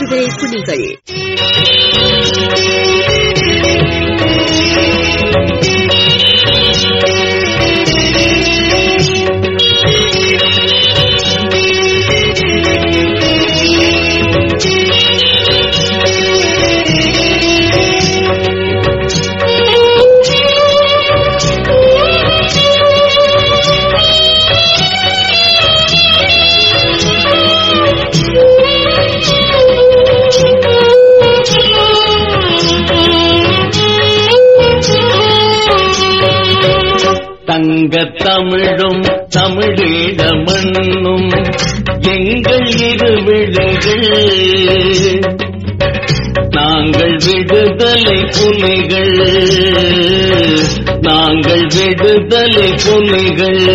விடுதலை புலிகள் தங்க தமிழும் தமிழீழ மண்ணும் எங்கள் இரு விழுங்கள் நாங்கள் விடுதலை புலிகள் நாங்கள் விடுதலை புலிகள்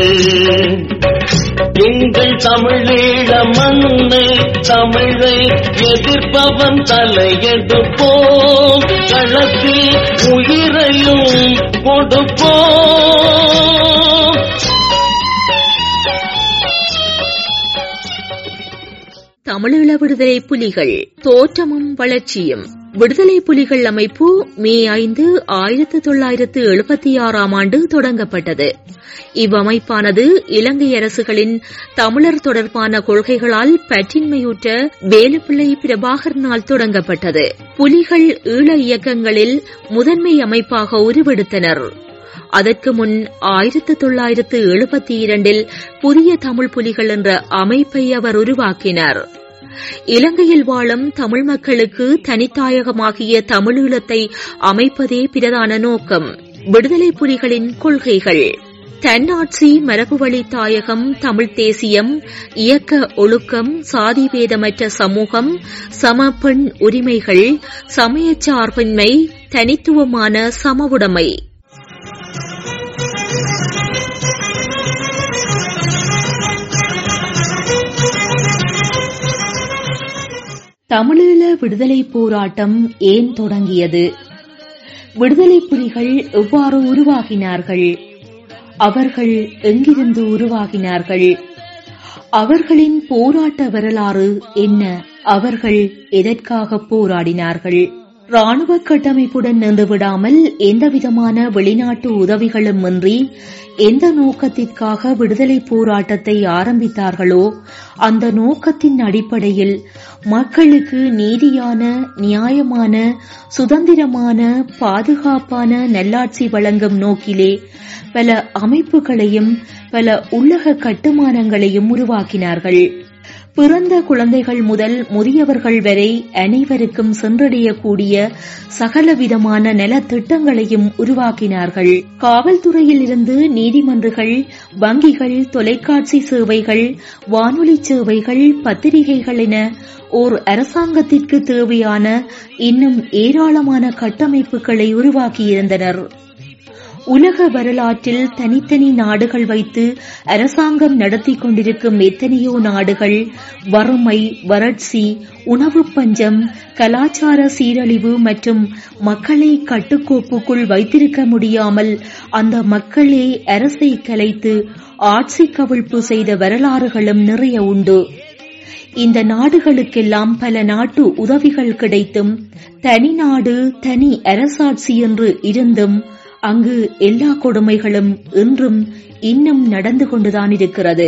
எங்கள் தமிழீழ மண்ணை தமிழை எதிர்ப்பவன் தலையெடுப்போம் களத்தில் உயிரையும் கொடுப்போம் தமிழீழ விடுதலை புலிகள் தோற்றமும் வளர்ச்சியும் விடுதலை புலிகள் அமைப்பு மே ஐந்து ஆயிரத்து தொள்ளாயிரத்து எழுபத்தி ஆறாம் ஆண்டு தொடங்கப்பட்டது இவ்வமைப்பானது இலங்கை அரசுகளின் தமிழர் தொடர்பான கொள்கைகளால் பற்றின்மையுற்ற வேலுப்பிள்ளை பிரபாகரனால் தொடங்கப்பட்டது புலிகள் ஈழ இயக்கங்களில் முதன்மை அமைப்பாக உருவெடுத்தனர் அதற்கு முன் ஆயிரத்து தொள்ளாயிரத்து எழுபத்தி இரண்டில் புதிய தமிழ் புலிகள் என்ற அமைப்பை அவர் உருவாக்கினார் இலங்கையில் வாழும் தமிழ் மக்களுக்கு தனித்தாயகமாகிய தமிழீழத்தை அமைப்பதே பிரதான நோக்கம் விடுதலை புலிகளின் கொள்கைகள் தன்னாட்சி மரபுவழி தாயகம் தமிழ் தேசியம் இயக்க ஒழுக்கம் சாதிபேதமற்ற சமூகம் சம பெண் உரிமைகள் சமயச்சார்பின்மை தனித்துவமான சமவுடைமை தமிழீழ விடுதலை போராட்டம் ஏன் தொடங்கியது விடுதலை புலிகள் எவ்வாறு உருவாகினார்கள் அவர்கள் எங்கிருந்து உருவாகினார்கள் அவர்களின் போராட்ட வரலாறு என்ன அவர்கள் எதற்காக போராடினார்கள் ராணுவ கட்டமைப்புடன் நின்று விடாமல் எந்தவிதமான வெளிநாட்டு உதவிகளும் இன்றி எந்த நோக்கத்திற்காக விடுதலை போராட்டத்தை ஆரம்பித்தார்களோ அந்த நோக்கத்தின் அடிப்படையில் மக்களுக்கு நீதியான நியாயமான சுதந்திரமான பாதுகாப்பான நல்லாட்சி வழங்கும் நோக்கிலே பல அமைப்புகளையும் பல உள்ளக கட்டுமானங்களையும் உருவாக்கினார்கள் பிறந்த குழந்தைகள் முதல் முதியவர்கள் வரை அனைவருக்கும் சென்றடையக்கூடிய சகலவிதமான நலத்திட்டங்களையும் உருவாக்கினார்கள் காவல்துறையில் இருந்து நீதிமன்றங்கள் வங்கிகள் தொலைக்காட்சி சேவைகள் வானொலி சேவைகள் பத்திரிகைகள் என ஓர் அரசாங்கத்திற்கு தேவையான இன்னும் ஏராளமான கட்டமைப்புகளை உருவாக்கியிருந்தனர் உலக வரலாற்றில் தனித்தனி நாடுகள் வைத்து அரசாங்கம் நடத்தி கொண்டிருக்கும் எத்தனையோ நாடுகள் வறுமை வறட்சி உணவு பஞ்சம் கலாச்சார சீரழிவு மற்றும் மக்களை கட்டுக்கோப்புக்குள் வைத்திருக்க முடியாமல் அந்த மக்களே அரசை கலைத்து ஆட்சி கவிழ்ப்பு செய்த வரலாறுகளும் நிறைய உண்டு இந்த நாடுகளுக்கெல்லாம் பல நாட்டு உதவிகள் கிடைத்தும் தனி நாடு தனி அரசாட்சி என்று இருந்தும் அங்கு எல்லா கொடுமைகளும் இன்றும் இன்னும் நடந்து கொண்டுதான் இருக்கிறது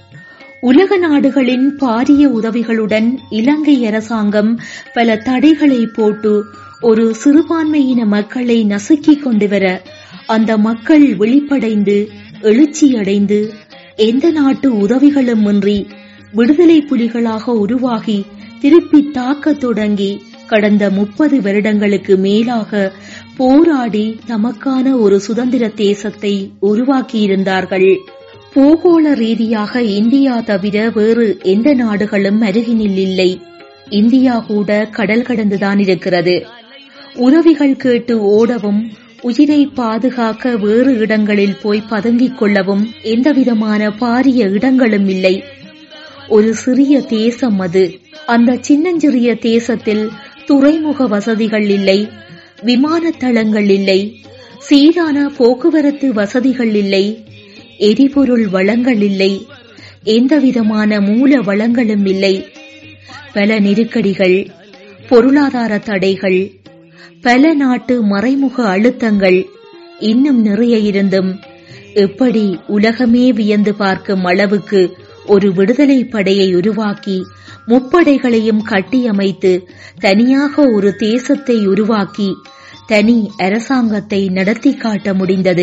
உலக நாடுகளின் பாரிய உதவிகளுடன் இலங்கை அரசாங்கம் பல தடைகளை போட்டு ஒரு சிறுபான்மையின மக்களை நசுக்கிக் கொண்டு வர அந்த மக்கள் விழிப்படைந்து எழுச்சியடைந்து எந்த நாட்டு உதவிகளும் இன்றி விடுதலை புலிகளாக உருவாகி திருப்பி தாக்கத் தொடங்கி கடந்த முப்பது வருடங்களுக்கு மேலாக போராடி தமக்கான ஒரு சுதந்திர தேசத்தை உருவாக்கியிருந்தார்கள் பூகோள ரீதியாக இந்தியா தவிர வேறு எந்த நாடுகளும் அருகினில் இல்லை இந்தியா கூட கடல் கடந்துதான் இருக்கிறது உதவிகள் கேட்டு ஓடவும் உயிரை பாதுகாக்க வேறு இடங்களில் போய் பதுங்கிக் கொள்ளவும் எந்தவிதமான பாரிய இடங்களும் இல்லை ஒரு சிறிய தேசம் அது அந்த சின்னஞ்சிறிய தேசத்தில் துறைமுக வசதிகள் இல்லை விமான தளங்கள் இல்லை சீரான போக்குவரத்து வசதிகள் இல்லை எரிபொருள் வளங்கள் இல்லை எந்தவிதமான மூல வளங்களும் இல்லை பல நெருக்கடிகள் பொருளாதார தடைகள் பல நாட்டு மறைமுக அழுத்தங்கள் இன்னும் நிறைய இருந்தும் எப்படி உலகமே வியந்து பார்க்கும் அளவுக்கு ஒரு விடுதலை படையை உருவாக்கி முப்படைகளையும் கட்டியமைத்து தனியாக ஒரு தேசத்தை உருவாக்கி தனி அரசாங்கத்தை நடத்தி காட்ட முடிந்தது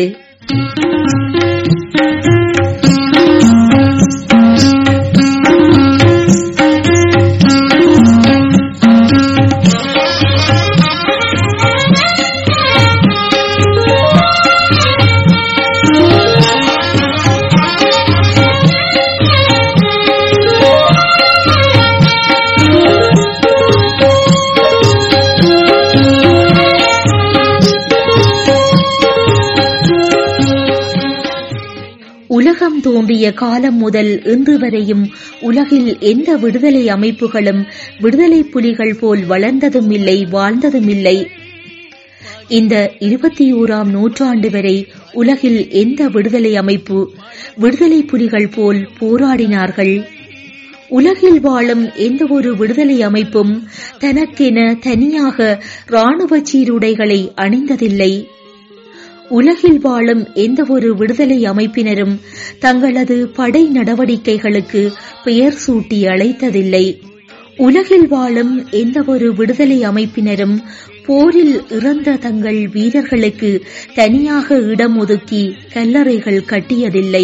உலகம் தோன்றிய காலம் முதல் இன்று வரையும் உலகில் எந்த விடுதலை அமைப்புகளும் விடுதலை புலிகள் போல் வளர்ந்ததும் இல்லை வாழ்ந்ததும் இல்லை இந்த இருபத்தி ஓராம் நூற்றாண்டு வரை உலகில் எந்த விடுதலை அமைப்பு விடுதலை புலிகள் போல் போராடினார்கள் உலகில் வாழும் எந்த ஒரு விடுதலை அமைப்பும் தனக்கென தனியாக ராணுவ சீருடைகளை அணிந்ததில்லை உலகில் வாழும் எந்த ஒரு விடுதலை அமைப்பினரும் தங்களது படை நடவடிக்கைகளுக்கு பெயர் சூட்டி அழைத்ததில்லை உலகில் வாழும் எந்த ஒரு விடுதலை அமைப்பினரும் போரில் இறந்த தங்கள் வீரர்களுக்கு தனியாக இடம் ஒதுக்கி கல்லறைகள் கட்டியதில்லை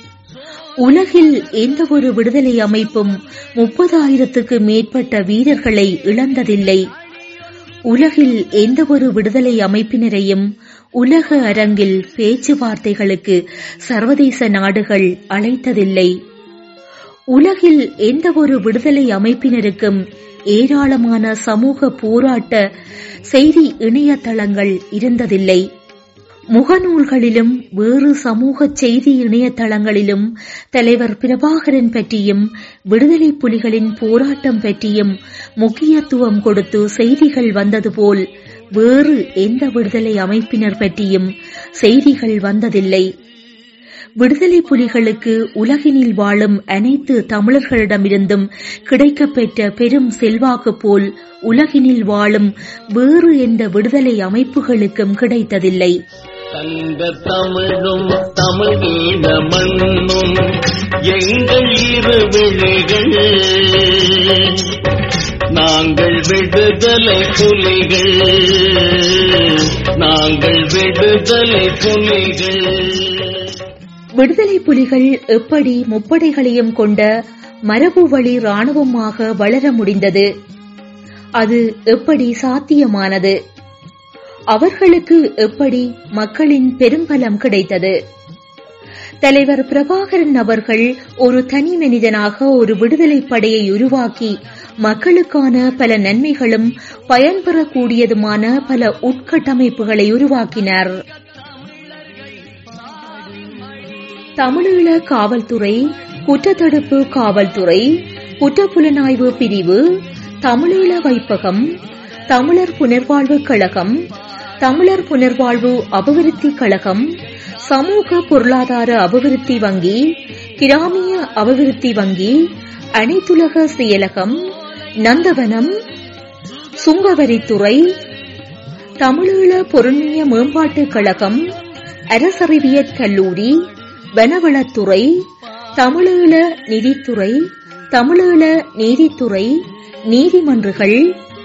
உலகில் எந்த ஒரு விடுதலை அமைப்பும் முப்பதாயிரத்துக்கு மேற்பட்ட வீரர்களை இழந்ததில்லை உலகில் எந்த ஒரு விடுதலை அமைப்பினரையும் உலக அரங்கில் பேச்சுவார்த்தைகளுக்கு சர்வதேச நாடுகள் அழைத்ததில்லை உலகில் எந்த ஒரு விடுதலை அமைப்பினருக்கும் ஏராளமான சமூக போராட்ட செய்தி இணையதளங்கள் இருந்ததில்லை முகநூல்களிலும் வேறு சமூக செய்தி இணையதளங்களிலும் தலைவர் பிரபாகரன் பற்றியும் விடுதலை புலிகளின் போராட்டம் பற்றியும் முக்கியத்துவம் கொடுத்து செய்திகள் வந்தது போல் வேறு எந்த விடுதலை அமைப்பினர் பற்றியும் செய்திகள் வந்ததில்லை விடுதலை புலிகளுக்கு உலகினில் வாழும் அனைத்து தமிழர்களிடமிருந்தும் கிடைக்கப்பெற்ற பெரும் செல்வாக்கு போல் உலகினில் வாழும் வேறு எந்த விடுதலை அமைப்புகளுக்கும் கிடைத்ததில்லை தங்க தமிழும் தமிழ் ஈழ மண்ணும் எங்கள் இரு விழிகள் நாங்கள் விடுதலை புலிகள் நாங்கள் விடுதலை புலிகள் விடுதலை புலிகள் எப்படி முப்படைகளையும் கொண்ட மரபு வழி ராணுவமாக வளர முடிந்தது அது எப்படி சாத்தியமானது அவர்களுக்கு எப்படி மக்களின் பெரும்பலம் கிடைத்தது தலைவர் பிரபாகரன் அவர்கள் ஒரு தனி மனிதனாக ஒரு விடுதலை படையை உருவாக்கி மக்களுக்கான பல நன்மைகளும் பயன்பெறக்கூடியதுமான பல உட்கட்டமைப்புகளை உருவாக்கினார் தமிழீழ காவல்துறை குற்றத்தடுப்பு காவல்துறை குற்றப்புலனாய்வு பிரிவு தமிழீழ வைப்பகம் தமிழர் புனர்வாழ்வு கழகம் தமிழர் புனர்வாழ்வு அபிவிருத்தி கழகம் சமூக பொருளாதார அபிவிருத்தி வங்கி கிராமிய அபிவிருத்தி வங்கி அனைத்துலக செயலகம் நந்தவனம் சுங்கவரித்துறை தமிழீழ பொருண்மைய மேம்பாட்டுக் கழகம் அரசறிவியற் கல்லூரி வனவளத்துறை தமிழீழ நிதித்துறை தமிழீழ நீதித்துறை நீதிமன்றுகள்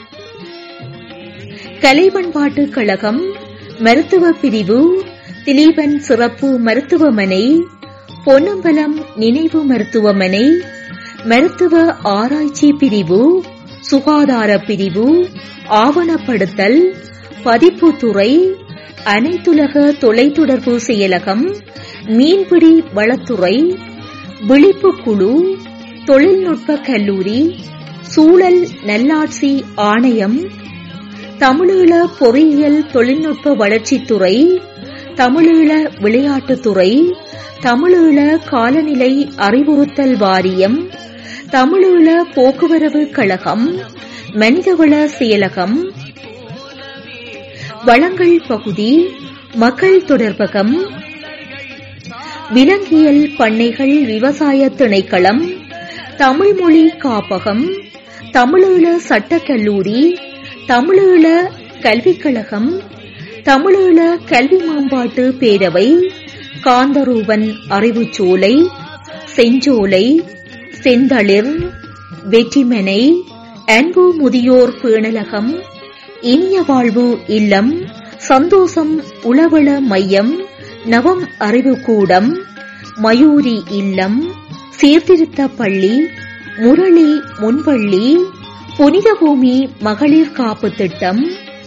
கலை பண்பாட்டுக் கழகம் மருத்துவ பிரிவு திலீபன் சிறப்பு மருத்துவமனை பொன்னம்பலம் நினைவு மருத்துவமனை மருத்துவ ஆராய்ச்சி பிரிவு சுகாதார பிரிவு ஆவணப்படுத்தல் பதிப்புத்துறை அனைத்துலக தொலைத்தொடர்பு செயலகம் மீன்பிடி வளத்துறை விழிப்பு குழு தொழில்நுட்ப கல்லூரி சூழல் நல்லாட்சி ஆணையம் தமிழீழ பொறியியல் தொழில்நுட்ப வளர்ச்சித்துறை தமிழீழ விளையாட்டுத்துறை தமிழீழ காலநிலை அறிவுறுத்தல் வாரியம் தமிழீழ போக்குவரவு கழகம் மனிதவள செயலகம் வளங்கள் பகுதி மக்கள் தொடர்பகம் விலங்கியல் பண்ணைகள் விவசாய திணைக்களம் தமிழ்மொழி காப்பகம் தமிழீழ சட்டக்கல்லூரி தமிழீழ கல்விக் கழகம் தமிழீழ கல்வி மேம்பாட்டு பேரவை காந்தரூபன் அறிவுச்சோலை செஞ்சோலை செந்தளிர் வெற்றிமனை அன்பு முதியோர் பேணலகம் இனிய வாழ்வு இல்லம் சந்தோஷம் உளவள மையம் நவம் அறிவு கூடம் மயூரி இல்லம் சீர்திருத்த பள்ளி முரளி முன்பள்ளி புனித பூமி மகளிர் காப்பு திட்டம்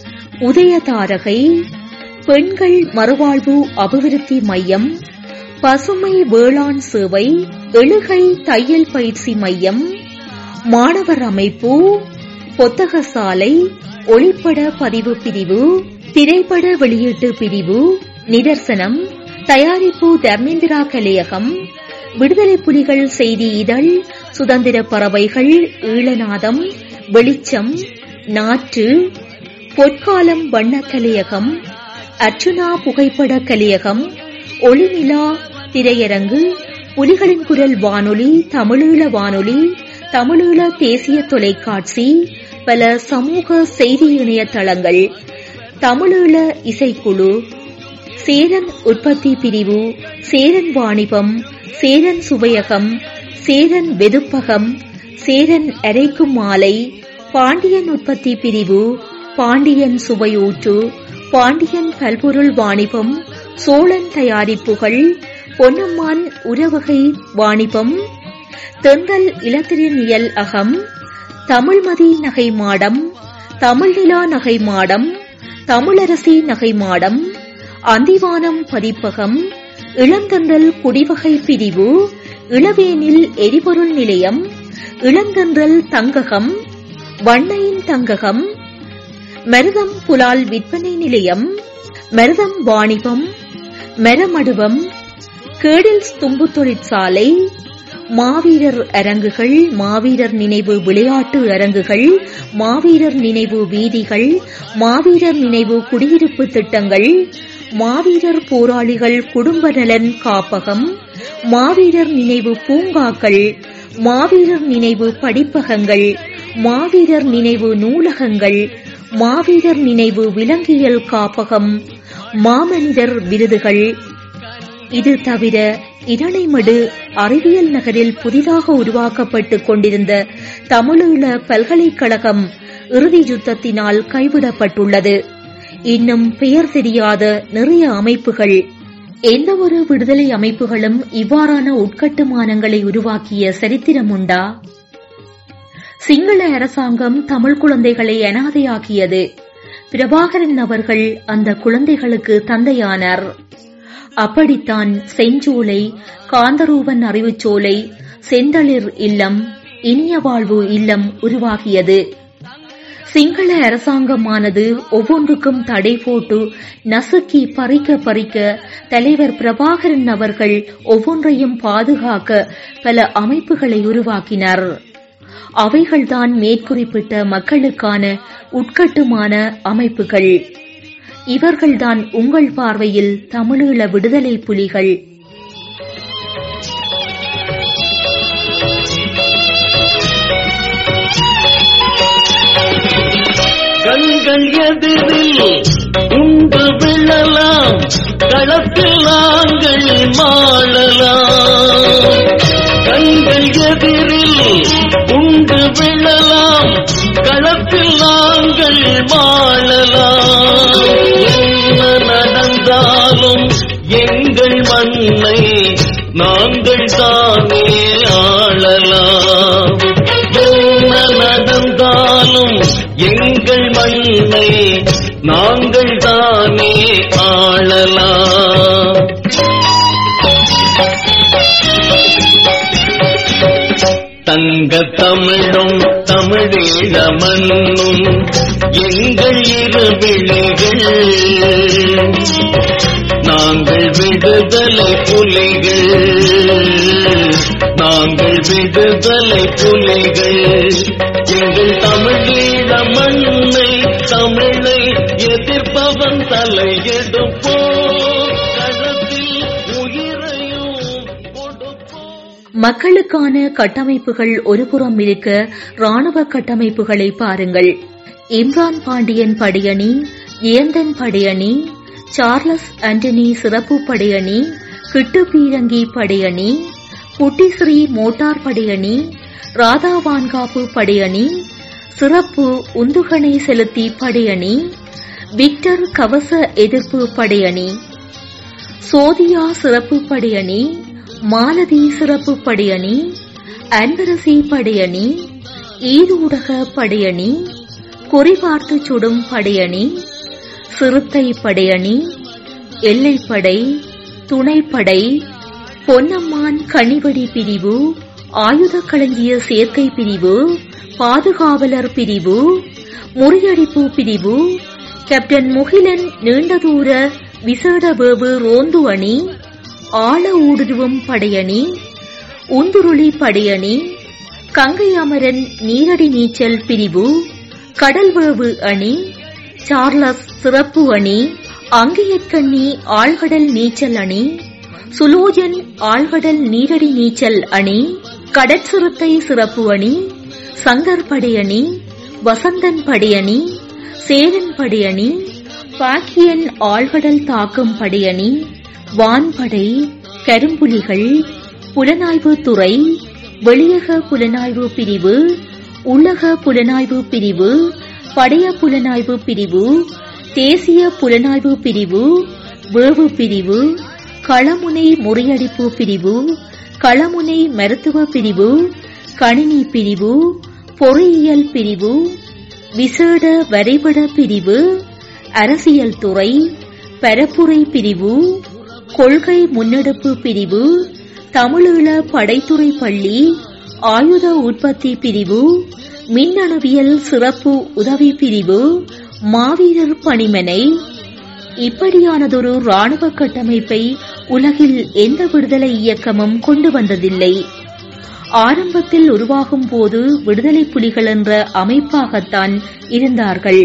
உதயதாரகை பெண்கள் மறுவாழ்வு அபிவிருத்தி மையம் பசுமை வேளாண் சேவை எழுகை தையல் பயிற்சி மையம் மாணவர் அமைப்பு பொத்தக சாலை ஒளிப்பட பதிவு பிரிவு திரைப்பட வெளியீட்டு பிரிவு நிதர்சனம் தயாரிப்பு தர்மேந்திரா கலையகம் விடுதலை புலிகள் செய்தி இதழ் சுதந்திர பறவைகள் ஈழநாதம் வெளிச்சம் நாற்று பொற்காலம் வண்ண கலையகம் அர்ச்சுனா புகைப்பட கலையகம் ஒளிநிலா திரையரங்கு புலிகளின் குரல் வானொலி தமிழீழ வானொலி தமிழீழ தேசிய தொலைக்காட்சி பல சமூக செய்தி இணையதளங்கள் தமிழீழ இசைக்குழு சேரன் உற்பத்தி பிரிவு சேரன் வாணிபம் சேரன் சுவையகம் சேரன் வெதுப்பகம் சேரன் அரைக்கும் மாலை பாண்டியன் உற்பத்தி பிரிவு பாண்டியன் சுவையூற்று பாண்டியன் பல்பொருள் வாணிபம் சோழன் தயாரிப்புகள் பொன்னம்மான் உறவகை வாணிபம் தென்றல் இலத்திரனியல் அகம் தமிழ்மதி நகை மாடம் தமிழ்நிலா நகை மாடம் தமிழரசி நகை மாடம் அந்திவானம் பதிப்பகம் இளந்தன்றல் குடிவகை பிரிவு இளவேனில் எரிபொருள் நிலையம் இளந்தன்றல் தங்ககம் வண்ணையின் தங்ககம் மருதம் புலால் விற்பனை நிலையம் மருதம் வாணிபம் மரமடுவம் கேடில் தும்பு தொழிற்சாலை மாவீரர் அரங்குகள் மாவீரர் நினைவு விளையாட்டு அரங்குகள் மாவீரர் நினைவு வீதிகள் மாவீரர் நினைவு குடியிருப்பு திட்டங்கள் மாவீரர் போராளிகள் குடும்ப நலன் காப்பகம் மாவீரர் நினைவு பூங்காக்கள் மாவீரர் நினைவு படிப்பகங்கள் மாவீரர் நினைவு நூலகங்கள் மாவீரர் நினைவு விலங்கியல் காப்பகம் மாமனிதர் விருதுகள் இது தவிர இரணைமடு அறிவியல் நகரில் புதிதாக உருவாக்கப்பட்டுக் கொண்டிருந்த தமிழீழ பல்கலைக்கழகம் இறுதி யுத்தத்தினால் கைவிடப்பட்டுள்ளது இன்னும் பெயர் தெரியாத நிறைய அமைப்புகள் எந்தவொரு விடுதலை அமைப்புகளும் இவ்வாறான உட்கட்டுமானங்களை உருவாக்கிய சரித்திரம் உண்டா சிங்கள அரசாங்கம் தமிழ் குழந்தைகளை அனாதையாக்கியது பிரபாகரன் அவர்கள் அந்த குழந்தைகளுக்கு தந்தையானார் அப்படித்தான் செஞ்சோலை காந்தரூபன் அறிவுச்சோலை செந்தளிர் இல்லம் இனிய வாழ்வு இல்லம் உருவாகியது சிங்கள அரசாங்கமானது ஒவ்வொன்றுக்கும் தடை போட்டு நசுக்கி பறிக்க பறிக்க தலைவர் பிரபாகரன் அவர்கள் ஒவ்வொன்றையும் பாதுகாக்க பல அமைப்புகளை உருவாக்கினார் அவைகள்தான் மேற்குறிப்பிட்ட மக்களுக்கான உட்கட்டுமான அமைப்புகள் இவர்கள்தான் உங்கள் பார்வையில் தமிழீழ விடுதலை புலிகள் கண்கள் எதிரில் உண்டு விழலாம் களத்தில் நாங்கள் மாளலாம் கண்கள் எதிரில் உண்டு விழலாம் களத்தில் நாங்கள் மாளலாம் என்ன நடந்தாலும் எங்கள் மண்ணை நாங்கள் தானே ஆளலாம் என்ன நடந்தாலும் எங்கள் மண்ணை நாங்கள் தானே ஆளலாம் தங்க தமிழும் தமிழீழ மண்ணும் எங்கள் இரு விழிகள் நாங்கள் விடுதலை புலிகள் நாங்கள் விடுதலை புலிகள் எங்கள் தமிழீழ மண்ணை தமிழை எதிர்ப்பவன் தலையெடுப்போ களத்தில் உயிரையும் கொடுப்போம் மக்களுக்கான கட்டமைப்புகள் ஒருபுறம் இருக்க ராணுவ கட்டமைப்புகளை பாருங்கள் இம்ரான் பாண்டியன் படையணி ஏந்தன் படையணி சார்லஸ் ஆண்டனி சிறப்பு படையணி கிட்டு பீரங்கி படையணி குட்டிஸ்ரீ மோட்டார் படையணி ராதா வான்காப்பு படையணி சிறப்பு உந்துகணை செலுத்தி படையணி விக்டர் கவச எதிர்ப்பு படையணி சோதியா சிறப்பு படையணி மாலதி சிறப்பு படையணி அன்பரசி படையணி ஈரூடக படையணி குறிபார்த்து சுடும் படையணி சிறுத்தை படையணி எல்லைப்படை துணைப்படை பொன்னம்மான் கனிவடி பிரிவு ஆயுத களஞ்சிய சேர்க்கை பிரிவு பாதுகாவலர் பிரிவு முறியடிப்பு பிரிவு கேப்டன் முகிலன் நீண்ட தூர விசேட வேவு ரோந்து அணி ஆழ ஊடுருவும் படையணி உந்துருளி படையணி கங்கை அமரன் நீரடி நீச்சல் பிரிவு கடல்வேவு அணி சார்லஸ் சிறப்பு அணி அங்கியற்கண்ணி ஆழ்கடல் நீச்சல் அணி சுலோஜன் ஆழ்கடல் நீரடி நீச்சல் அணி கடற்சிறுத்தை சிறப்பு அணி சங்கர் படையணி வசந்தன் படையணி சேரன் படையணி பாக்கியன் ஆழ்கடல் தாக்கும் படையணி வான்படை கரும்புலிகள் புலனாய்வு துறை வெளியக புலனாய்வு பிரிவு உள்ளக புலனாய்வு பிரிவு படைய புலனாய்வு பிரிவு தேசிய புலனாய்வு பிரிவு வேவு பிரிவு களமுனை முறியடிப்பு பிரிவு களமுனை மருத்துவ பிரிவு கணினி பிரிவு பொறியியல் பிரிவு விசேட வரைபட பிரிவு அரசியல் துறை பரப்புரை பிரிவு கொள்கை முன்னெடுப்பு பிரிவு தமிழீழ படைத்துறை பள்ளி ஆயுத உற்பத்தி பிரிவு மின்னணுவியல் சிறப்பு உதவி பிரிவு மாவீரர் பணிமனை இப்படியானதொரு ராணுவ கட்டமைப்பை உலகில் எந்த விடுதலை இயக்கமும் கொண்டு வந்ததில்லை ஆரம்பத்தில் உருவாகும் போது விடுதலை புலிகள் என்ற அமைப்பாகத்தான் இருந்தார்கள்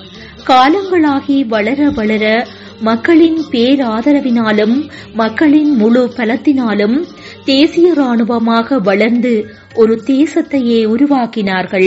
காலங்களாகி வளர வளர மக்களின் பேராதரவினாலும் மக்களின் முழு பலத்தினாலும் தேசிய ராணுவமாக வளர்ந்து ஒரு தேசத்தையே உருவாக்கினார்கள்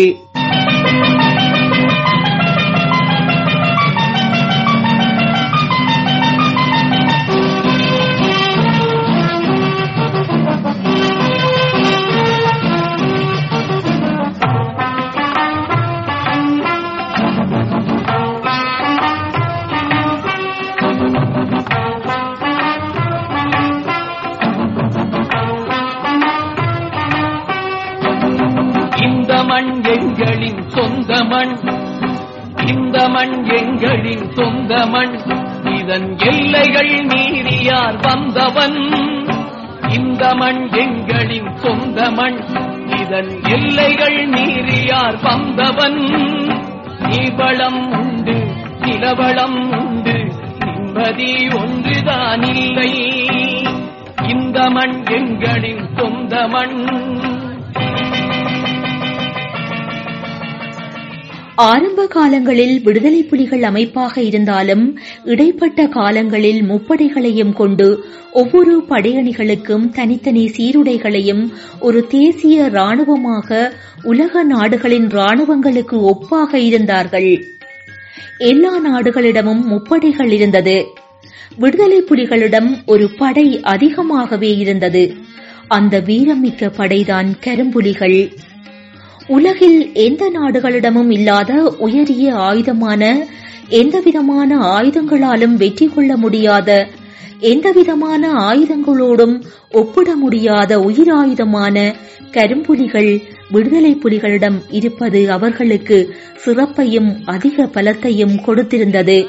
இந்த மண் எங்களின் சொந்த மண் இந்த மண் எங்களின் சொந்த மண் இதன் எல்லைகள் மீறியார் வந்தவன் இந்த மண் எங்களின் சொந்த மண் இதன் எல்லைகள் மீறியார் வந்தவன் நீபளம் உண்டு நிலவளம் உண்டு நிம்மதி ஒன்றுதான் இல்லை இந்த மண் எங்களின் சொந்த மண் ஆரம்ப காலங்களில் விடுதலை புலிகள் அமைப்பாக இருந்தாலும் இடைப்பட்ட காலங்களில் முப்படைகளையும் கொண்டு ஒவ்வொரு படையணிகளுக்கும் தனித்தனி சீருடைகளையும் ஒரு தேசிய ராணுவமாக உலக நாடுகளின் ராணுவங்களுக்கு ஒப்பாக இருந்தார்கள் எல்லா நாடுகளிடமும் முப்படைகள் இருந்தது விடுதலை புலிகளிடம் ஒரு படை அதிகமாகவே இருந்தது அந்த வீரமிக்க படைதான் கரும்புலிகள் உலகில் எந்த நாடுகளிடமும் இல்லாத உயரிய ஆயுதமான எந்தவிதமான ஆயுதங்களாலும் வெற்றி கொள்ள முடியாத எந்தவிதமான ஆயுதங்களோடும் ஒப்பிட முடியாத உயிராயுதமான கரும்புலிகள் விடுதலை புலிகளிடம் இருப்பது அவர்களுக்கு சிறப்பையும் அதிக பலத்தையும் கொடுத்திருந்தது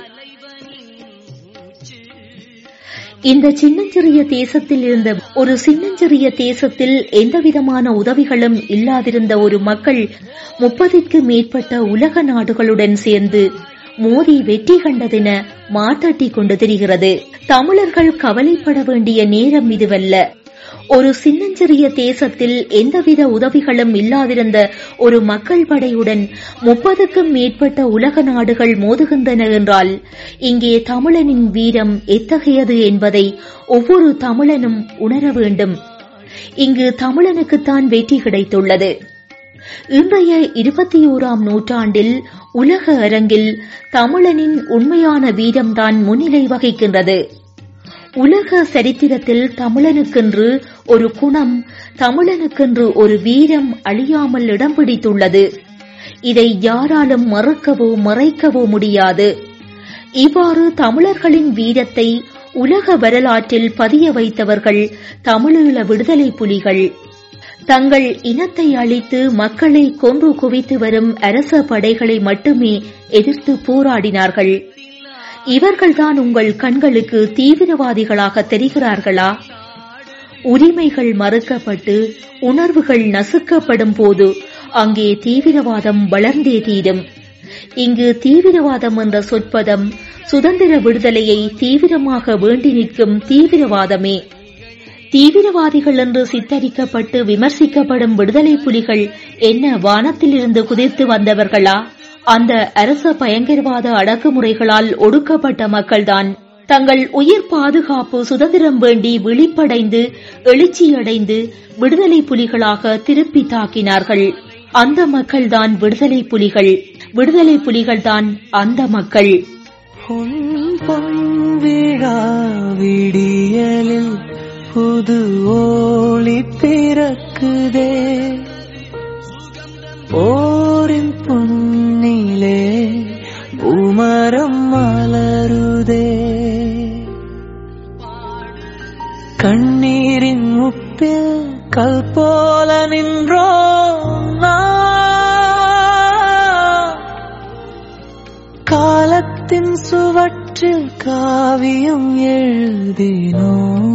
இந்த சின்னஞ்சிறிய தேசத்தில் இருந்த ஒரு சின்னஞ்சிறிய தேசத்தில் எந்தவிதமான உதவிகளும் இல்லாதிருந்த ஒரு மக்கள் முப்பதிற்கு மேற்பட்ட உலக நாடுகளுடன் சேர்ந்து மோதி வெற்றி கண்டதென மாட்டாட்டிக் கொண்டு தெரிகிறது தமிழர்கள் கவலைப்பட வேண்டிய நேரம் இதுவல்ல ஒரு சின்னஞ்சிறிய தேசத்தில் எந்தவித உதவிகளும் இல்லாதிருந்த ஒரு மக்கள் படையுடன் முப்பதுக்கும் மேற்பட்ட உலக நாடுகள் மோதுகின்றன என்றால் இங்கே தமிழனின் வீரம் எத்தகையது என்பதை ஒவ்வொரு தமிழனும் உணர வேண்டும் இங்கு தமிழனுக்குத்தான் வெற்றி கிடைத்துள்ளது இன்றைய இருபத்தி ஓராம் நூற்றாண்டில் உலக அரங்கில் தமிழனின் உண்மையான வீரம்தான் முன்னிலை வகிக்கின்றது உலக சரித்திரத்தில் தமிழனுக்கென்று ஒரு குணம் தமிழனுக்கென்று ஒரு வீரம் அழியாமல் இடம் பிடித்துள்ளது இதை யாராலும் மறுக்கவோ மறைக்கவோ முடியாது இவ்வாறு தமிழர்களின் வீரத்தை உலக வரலாற்றில் பதிய வைத்தவர்கள் தமிழீழ விடுதலை புலிகள் தங்கள் இனத்தை அழித்து மக்களை கொன்று குவித்து வரும் அரச படைகளை மட்டுமே எதிர்த்து போராடினார்கள் இவர்கள்தான் உங்கள் கண்களுக்கு தீவிரவாதிகளாக தெரிகிறார்களா உரிமைகள் மறுக்கப்பட்டு உணர்வுகள் நசுக்கப்படும் போது அங்கே தீவிரவாதம் வளர்ந்தே தீரும் இங்கு தீவிரவாதம் என்ற சொற்பதம் சுதந்திர விடுதலையை தீவிரமாக வேண்டி நிற்கும் தீவிரவாதமே தீவிரவாதிகள் என்று சித்தரிக்கப்பட்டு விமர்சிக்கப்படும் விடுதலை புலிகள் என்ன வானத்திலிருந்து குதித்து வந்தவர்களா அந்த அரச பயங்கரவாத அடக்குமுறைகளால் ஒடுக்கப்பட்ட மக்கள்தான் தங்கள் உயிர் பாதுகாப்பு சுதந்திரம் வேண்டி விழிப்படைந்து எழுச்சியடைந்து விடுதலை புலிகளாக திருப்பி தாக்கினார்கள் அந்த மக்கள்தான் விடுதலை புலிகள் விடுதலை புலிகள்தான் அந்த மக்கள் பொன்விழா விடியலில் புது ஓளி பிறக்குதே ஓரின் பொன்னிலே உமரம் மலருதே கண்ணீரின் முப்பில் கல் போல நின்றோ காலத்தின் சுவற்றில் காவியம் எழுதினோ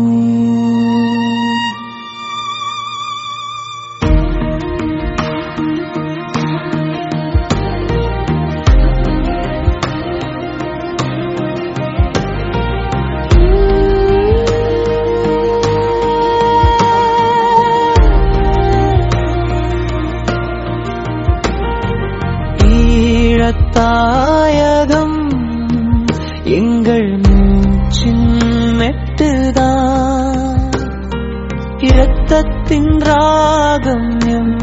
ஈழத்தாயகம் எங்கள் மூச்சின் மெட்டுதான் இரத்தத்தின் ராகம் எம்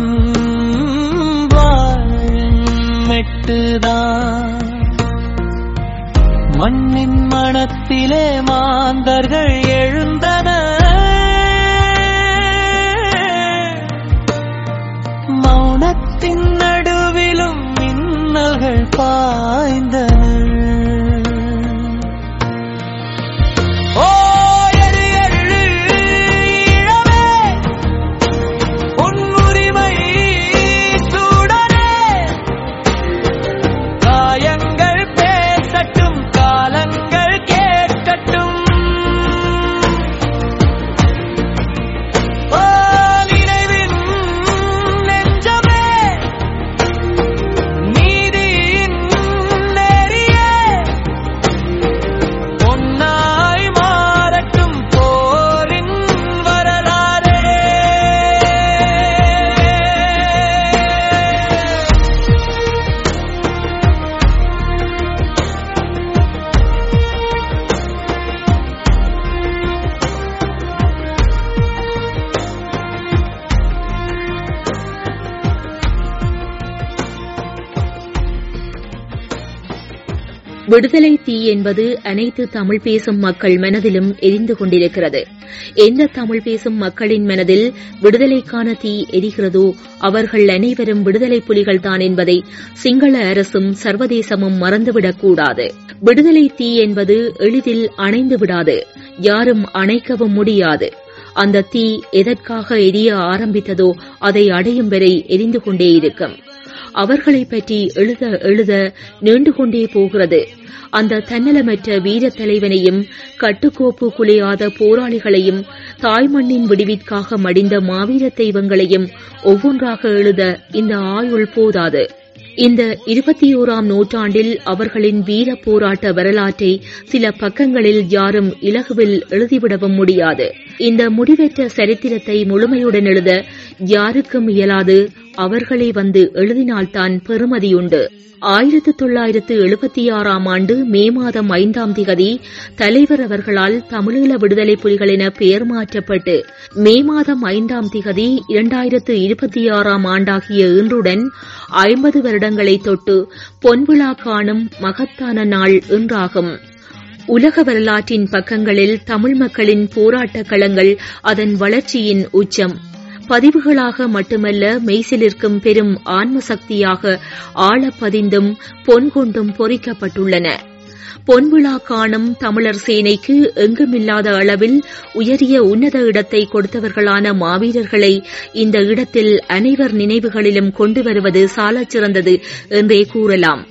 வாழின் மெட்டுதான் மண்ணின் மனத்திலே மாந்தர்கள் எழுந்தனர் மௌனத்தின் நடுவிலும் மின்னல்கள் பாய்ந்தன ஓ எழு எழு இளமே உன் உரிமை சூடனே காயங்கள் பேசட்டும் காலங்கள் கேட்கட்டும் ஓ நினைவின் நெஞ்சமே நீதியின் நெறியே பொன்னாய் மாறட்டும் போரின் வரலாறே விடுதலை தீ என்பது அனைத்து தமிழ் பேசும் மக்கள் மனதிலும் எரிந்து கொண்டிருக்கிறது எந்த தமிழ் பேசும் மக்களின் மனதில் விடுதலைக்கான தீ எரிகிறதோ அவர்கள் அனைவரும் விடுதலை புலிகள்தான் என்பதை சிங்கள அரசும் சர்வதேசமும் மறந்துவிடக் கூடாது விடுதலை தீ என்பது எளிதில் அணைந்து விடாது யாரும் அணைக்கவும் முடியாது அந்த தீ எதற்காக எரிய ஆரம்பித்ததோ அதை அடையும் வரை எரிந்து கொண்டே இருக்கும் அவர்களை பற்றி எழுத எழுத நீண்டு கொண்டே போகிறது அந்த தன்னலமற்ற வீரத் தலைவனையும் கட்டுக்கோப்பு குலையாத போராளிகளையும் தாய்மண்ணின் விடுவிற்காக மடிந்த மாவீர தெய்வங்களையும் ஒவ்வொன்றாக எழுத இந்த ஆயுள் போதாது இந்த இருபத்தி ஓராம் நூற்றாண்டில் அவர்களின் வீர போராட்ட வரலாற்றை சில பக்கங்களில் யாரும் இலகுவில் எழுதிவிடவும் முடியாது இந்த முடிவற்ற சரித்திரத்தை முழுமையுடன் எழுத யாருக்கும் இயலாது அவர்களே வந்து எழுதினால்தான் பெறுமதியுண்டு ஆயிரத்து தொள்ளாயிரத்து எழுபத்தி ஆறாம் ஆண்டு மே மாதம் ஐந்தாம் திகதி தலைவர் அவர்களால் தமிழீழ விடுதலை புலிகள் என பெயர் மாற்றப்பட்டு மே மாதம் ஐந்தாம் திகதி இரண்டாயிரத்து இருபத்தி ஆறாம் ஆண்டாகிய இன்றுடன் ஐம்பது வருடங்களை தொட்டு பொன்விழா காணும் மகத்தான நாள் இன்றாகும் உலக வரலாற்றின் பக்கங்களில் தமிழ் மக்களின் போராட்டக் களங்கள் அதன் வளர்ச்சியின் உச்சம் பதிவுகளாக மட்டுமல்ல மெய்சிலிருக்கும் பெரும் ஆன்ம சக்தியாக ஆழப்பதிந்தும் பொன் கொண்டும் பொறிக்கப்பட்டுள்ளன பொன்விழா காணும் தமிழர் சேனைக்கு எங்குமில்லாத அளவில் உயரிய உன்னத இடத்தை கொடுத்தவர்களான மாவீரர்களை இந்த இடத்தில் அனைவர் நினைவுகளிலும் கொண்டு வருவது சாலச் சிறந்தது என்றே கூறலாம்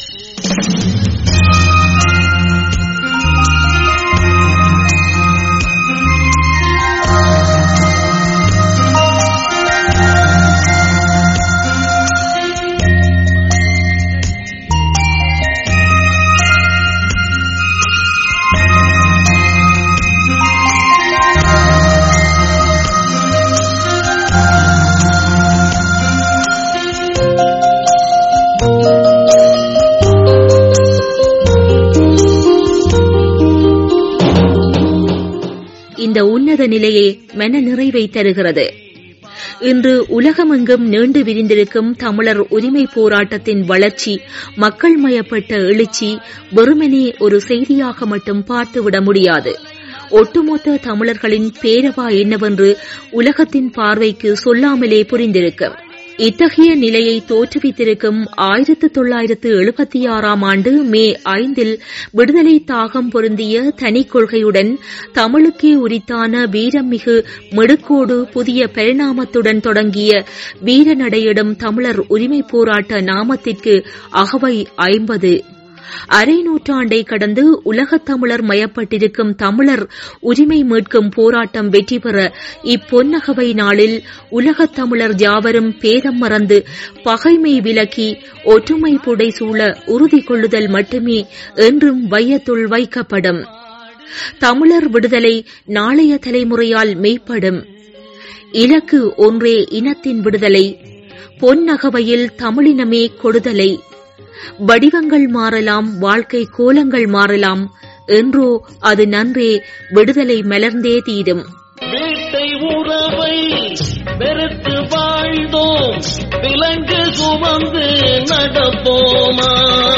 இந்த உன்னத நிலையே மன நிறைவை தருகிறது இன்று உலகமெங்கும் நீண்டு விரிந்திருக்கும் தமிழர் உரிமை போராட்டத்தின் வளர்ச்சி மக்கள் மயப்பட்ட எழுச்சி வெறுமனே ஒரு செய்தியாக மட்டும் பார்த்துவிட முடியாது ஒட்டுமொத்த தமிழர்களின் பேரவா என்னவென்று உலகத்தின் பார்வைக்கு சொல்லாமலே புரிந்திருக்கும் இத்தகைய நிலையை தோற்றுவித்திருக்கும் ஆயிரத்து தொள்ளாயிரத்து எழுபத்தி ஆறாம் ஆண்டு மே ஐந்தில் விடுதலை தாகம் பொருந்திய தனிக் கொள்கையுடன் தமிழுக்கே உரித்தான வீரம்மிகு மெடுக்கோடு புதிய பரிணாமத்துடன் தொடங்கிய வீரநடையிடும் தமிழர் உரிமை போராட்ட நாமத்திற்கு அகவை ஐம்பது அரை நூற்றாண்டை கடந்து உலகத் தமிழர் மயப்பட்டிருக்கும் தமிழர் உரிமை மீட்கும் போராட்டம் வெற்றி பெற இப்பொன்னகவை நாளில் உலகத் தமிழர் யாவரும் பேதம் மறந்து பகைமை விலக்கி ஒற்றுமை புடை சூழ உறுதி கொள்ளுதல் மட்டுமே என்றும் வையத்துள் வைக்கப்படும் தமிழர் விடுதலை நாளைய தலைமுறையால் மெய்ப்படும் இலக்கு ஒன்றே இனத்தின் விடுதலை பொன்னகவையில் தமிழினமே கொடுதலை வடிவங்கள் மாறலாம் வாழ்க்கை கோலங்கள் மாறலாம் என்றோ அது நன்றே விடுதலை மலர்ந்தே தீரும் வீட்டை உறவை வெறுத்து வாழ்ந்தோம் விலங்கு சுமந்து நடப்போமா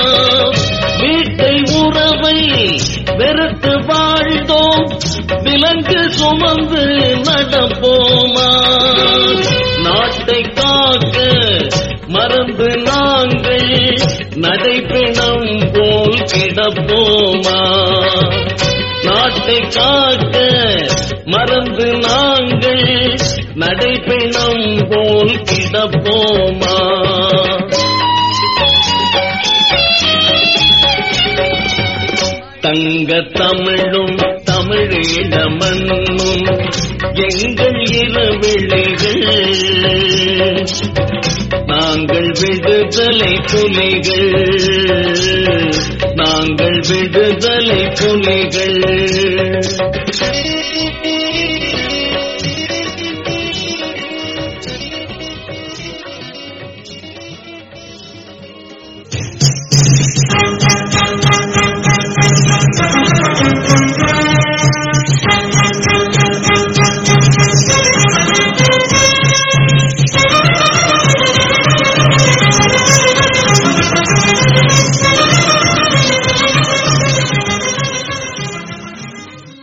வீட்டை உறவை வெறுத்து வாழ்ந்தோம் விலங்கு சுமந்து நடப்போமா நாட்டை காக்க மறந்து நாங்கள் நடைபெணம் போல் கிடப்போமா நாட்டை காக்க மறந்து நாங்கள் நடைபெணம் போல் கிடப்போமா தங்க தமிழும் தமிழீழ மண்ணும் எங்கள் இரவிழைகள் நாங்கள் விடுதலை புலிகள் நாங்கள் விடுதலை புலிகள்